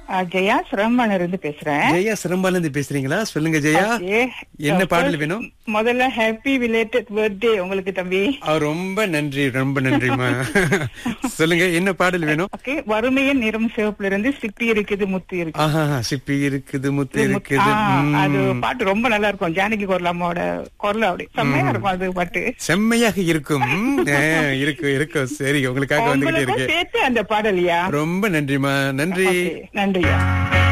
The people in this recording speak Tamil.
ஆ, ஜெயா சிரமன் இருந்து பேசுறேன் ஜெயா சிரம்பால இருந்து பேசுறீங்களா சொல்லுங்க ஜெயா Okay. என்ன Uh, பாடல் first, வேணும் முதல்ல ஹாப்பி ரிலேட்டட் பர்த்டே உங்களுக்கு தம்பி ஆ, ரொம்ப நன்றி ரொம்ப நன்றிமா சொல்லுங்க என்ன பாடல் வேணும் ஓகே வறுமையின் நிறம் சிவப்புல இருந்து சிப்பி இருக்குது முத்து இருக்கு ஆஹா சிப்பி இருக்குது முத்து முத்து- இருக்குது ஆ, ம். அது பாட்டு ரொம்ப நல்லா இருக்கும் ஜானகி குரலாமோட குரல் அப்படி செம்மையா இருக்கும் அது பாட்டு செம்மையாக இருக்கும் ம், ஆ, இருக்கும் இருக்கும் சரி உங்களுக்காக வந்துகிட்டே உங்களுக்கும் இருக்கு சேர்த்து அந்த பாடலியா ரொம்ப நன்றிமா நன்றி நன்றியா